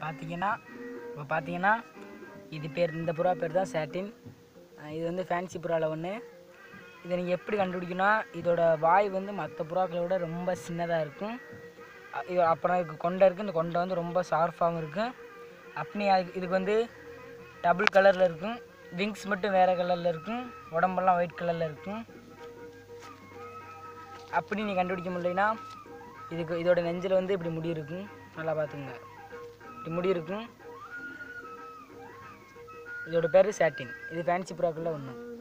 பார்த்தீங்கன்னா இப்போ பார்த்தீங்கன்னா இது பேர் இந்த புறா பேர் தான் சாட்டின் இது வந்து ஃபேன்சி புறாவில் ஒன்று இதை நீங்கள் எப்படி கண்டுபிடிக்கணும் இதோட வாய் வந்து மற்ற புறாக்களை விட ரொம்ப சின்னதாக இருக்கும் அ- இது அப்புறம் இதுக்கு கொண்டை இருக்குது இந்த கொண்டை வந்து ரொம்ப ஷார்ப்பாகவும் இருக்கும் அப்படி அதுக்கு இதுக்கு வந்து டபுள் கலரில் இருக்கும் விங்ஸ் மட்டும் வேறு கலரில் இருக்கும் உடம்பெல்லாம் ஒயிட் கலரில் இருக்கும் அப்படி நீ கண்டுபிடிக்க முடியலைன்னா இதுக்கு இதோட நெஞ்சில் வந்து இப்படி முடி இருக்கும் நல்லா பார்த்துங்க இப்படி முடி இருக்கும் இதோட பேர் சாட்டின் இது ஃபேன்சி புறாக்களில் ஒன்று